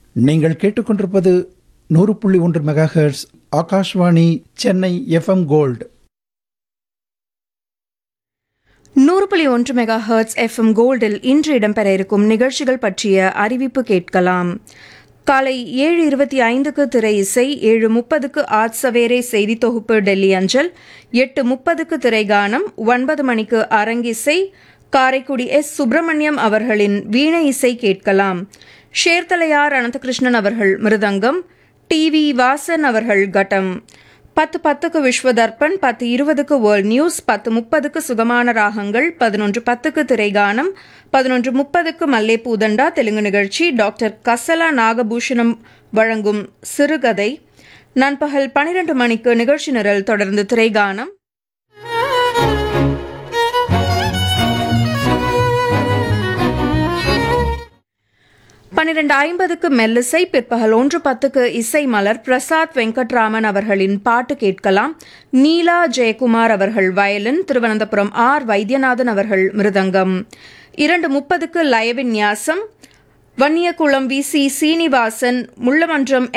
நீங்கள் கேட்டுக்கொண்டிருப்பது நூறு புள்ளி ஒன்று megahertz Akashvani Chennai FM gold நூறு புள்ளி ஒன்று மெகா ஹெர்ட்ஸ் எஃப்எம் கோல்டில் இன்று இடம்பெற இருக்கும் நிகழ்ச்சிகள் பற்றிய அறிவிப்பு கேட்கலாம் காலை ஏழு இருபத்தி ஐந்துக்கு திரை இசை ஏழு முப்பதுக்கு ஆட் சவேரே செய்தி தொகுப்பு டெல்லி அஞ்சல் எட்டு முப்பதுக்கு திரைகானம் ஒன்பது மணிக்கு அரங்கிசை காரைக்குடி எஸ் சுப்பிரமணியம் அவர்களின் வீணை இசை கேட்கலாம் ஷேர்தலையார் அனந்தகிருஷ்ணன் அவர்கள் மிருதங்கம் டி வி வாசன் அவர்கள் கட்டம் பத்து பத்துக்கு விஸ்வதர்ப்பன் பத்து இருபதுக்கு வேர்ல்ட் நியூஸ் பத்து முப்பதுக்கு சுகமான ராகங்கள் பதினொன்று பத்துக்கு திரைகானம் பதினொன்று முப்பதுக்கு மல்லே பூதண்டா தெலுங்கு நிகழ்ச்சி டாக்டர் கசலா நாகபூஷணம் வழங்கும் சிறுகதை நண்பகல் பனிரெண்டு மணிக்கு நிகழ்ச்சி நிரல் தொடர்ந்து திரைகானம் பன்னிரண்டு ஐம்பதுக்கு மெல்லிசை பிற்பகல் ஒன்று பத்துக்கு இசை மலர் பிரசாத் வெங்கட்ராமன் அவர்களின் பாட்டு கேட்கலாம் நீலா ஜெயக்குமார் அவர்கள் வயலின் திருவனந்தபுரம் ஆர் வைத்தியநாதன் அவர்கள் மிருதங்கம் இரண்டு முப்பதுக்கு லயவின்யாசம் வன்னியகுளம் வி சி சீனிவாசன் முள்ளமன்றம்